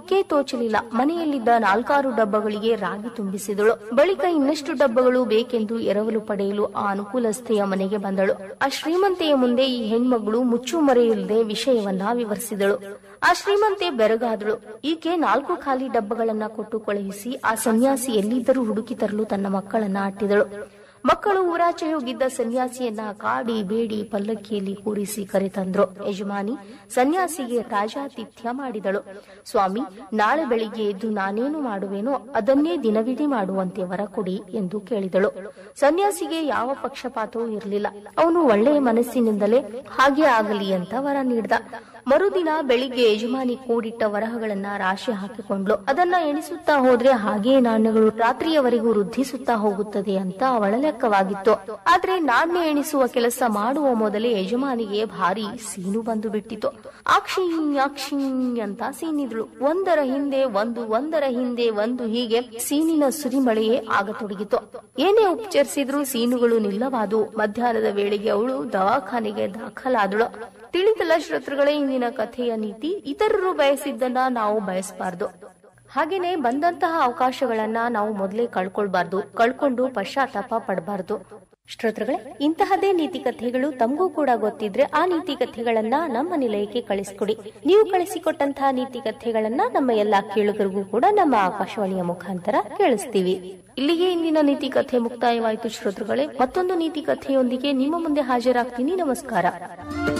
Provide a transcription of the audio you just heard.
ದಿಕ್ಕೇ ತೋಚಲಿಲ್ಲ ಮನೆಯಲ್ಲಿದ್ದ ನಾಲ್ಕಾರು ಡಬ್ಬಗಳಿಗೆ ರಾಗಿ ತುಂಬಿಸಿದಳು ಬಳಿಕ ಇನ್ನಷ್ಟು ಡಬ್ಬಗಳು ಬೇಕೆಂದು ಎರವಲು ಪಡೆಯಲು ಆ ಅನುಕೂಲಸ್ಥೆಯ ಮನೆಗೆ ಬಂದಳು ಆ ಶ್ರೀಮಂತೆಯ ಮುಂದೆ ಈ ಹೆಣ್ಮಗಳು ಮುಚ್ಚು ಮರೆಯಿಲ್ಲದೆ ವಿಷಯವನ್ನ ವಿವರಿಸಿದಳು ಆ ಶ್ರೀಮಂತೆ ಬೆರಗಾದಳು ಈಕೆ ನಾಲ್ಕು ಖಾಲಿ ಡಬ್ಬಗಳನ್ನ ಕೊಟ್ಟು ಕಳುಹಿಸಿ ಆ ಸನ್ಯಾಸಿ ಎಲ್ಲಿದ್ದರೂ ಹುಡುಕಿ ತರಲು ತನ್ನ ಮಕ್ಕಳನ್ನ ಅಟ್ಟಿದಳು ಮಕ್ಕಳು ಊರಾಚೆ ಹೋಗಿದ್ದ ಸನ್ಯಾಸಿಯನ್ನ ಕಾಡಿ ಬೇಡಿ ಪಲ್ಲಕ್ಕಿಯಲ್ಲಿ ಕೂರಿಸಿ ಕರೆತಂದ್ರು ಯಜಮಾನಿ ಸನ್ಯಾಸಿಗೆ ರಾಜಾತಿಥ್ಯ ಮಾಡಿದಳು ಸ್ವಾಮಿ ನಾಳೆ ಬೆಳಿಗ್ಗೆ ಎದ್ದು ನಾನೇನು ಮಾಡುವೆನೋ ಅದನ್ನೇ ದಿನವಿಡೀ ಮಾಡುವಂತೆ ವರ ಕೊಡಿ ಎಂದು ಕೇಳಿದಳು ಸನ್ಯಾಸಿಗೆ ಯಾವ ಪಕ್ಷಪಾತವೂ ಇರಲಿಲ್ಲ ಅವನು ಒಳ್ಳೆಯ ಮನಸ್ಸಿನಿಂದಲೇ ಹಾಗೆ ಆಗಲಿ ಅಂತ ವರ ನೀಡ್ದ ಮರುದಿನ ಬೆಳಿಗ್ಗೆ ಯಜಮಾನಿ ಕೂಡಿಟ್ಟ ವರಹಗಳನ್ನ ರಾಶಿ ಹಾಕಿಕೊಂಡ್ಲು ಅದನ್ನ ಎಣಿಸುತ್ತಾ ಹೋದ್ರೆ ಹಾಗೇ ನಾಣ್ಯಗಳು ರಾತ್ರಿಯವರೆಗೂ ವೃದ್ಧಿಸುತ್ತಾ ಹೋಗುತ್ತದೆ ಅಂತ ಅವಳ ಲೆಕ್ಕವಾಗಿತ್ತು ಆದ್ರೆ ನಾಣ್ಯ ಎಣಿಸುವ ಕೆಲಸ ಮಾಡುವ ಮೊದಲೇ ಯಜಮಾನಿಗೆ ಭಾರಿ ಸೀನು ಬಂದು ಬಿಟ್ಟಿತು ಆಕ್ಷಿಣ್ ಆಕ್ಷಿಣ್ ಅಂತ ಸೀನಿದ್ಳು ಒಂದರ ಹಿಂದೆ ಒಂದು ಒಂದರ ಹಿಂದೆ ಒಂದು ಹೀಗೆ ಸೀನಿನ ಸುರಿಮಳೆಯೇ ಆಗತೊಡಗಿತು ಏನೇ ಉಪಚರಿಸಿದ್ರೂ ಸೀನುಗಳು ನಿಲ್ಲವಾದು ಮಧ್ಯಾಹ್ನದ ವೇಳೆಗೆ ಅವಳು ದವಾಖಾನೆಗೆ ದಾಖಲಾದಳು ತಿಳಿತಲ್ಲ ಶ್ರೋತೃಗಳೇ ಇಂದಿನ ಕಥೆಯ ನೀತಿ ಇತರರು ಬಯಸಿದ್ದನ್ನ ನಾವು ಬಯಸಬಾರ್ದು ಹಾಗೇನೆ ಬಂದಂತಹ ಅವಕಾಶಗಳನ್ನ ನಾವು ಮೊದಲೇ ಕಳ್ಕೊಳ್ಬಾರ್ದು ಕಳ್ಕೊಂಡು ಪಶ್ಚಾತ್ತಾಪ ಪಡಬಾರ್ದು ಶ್ರೋತೃಗಳೇ ಇಂತಹದೇ ನೀತಿ ಕಥೆಗಳು ತಮಗೂ ಕೂಡ ಗೊತ್ತಿದ್ರೆ ಆ ನೀತಿ ಕಥೆಗಳನ್ನ ನಮ್ಮ ನಿಲಯಕ್ಕೆ ಕಳಿಸ್ಕೊಡಿ ನೀವು ಕಳಿಸಿಕೊಟ್ಟಂತಹ ನೀತಿ ಕಥೆಗಳನ್ನ ನಮ್ಮ ಎಲ್ಲಾ ಕೇಳುಗರಿಗೂ ಕೂಡ ನಮ್ಮ ಆಕಾಶವಾಣಿಯ ಮುಖಾಂತರ ಕೇಳಿಸ್ತೀವಿ ಇಲ್ಲಿಗೆ ಇಂದಿನ ನೀತಿ ಕಥೆ ಮುಕ್ತಾಯವಾಯಿತು ಶ್ರೋತೃಗಳೇ ಮತ್ತೊಂದು ನೀತಿ ಕಥೆಯೊಂದಿಗೆ ನಿಮ್ಮ ಮುಂದೆ ಹಾಜರಾಗ್ತೀನಿ ನಮಸ್ಕಾರ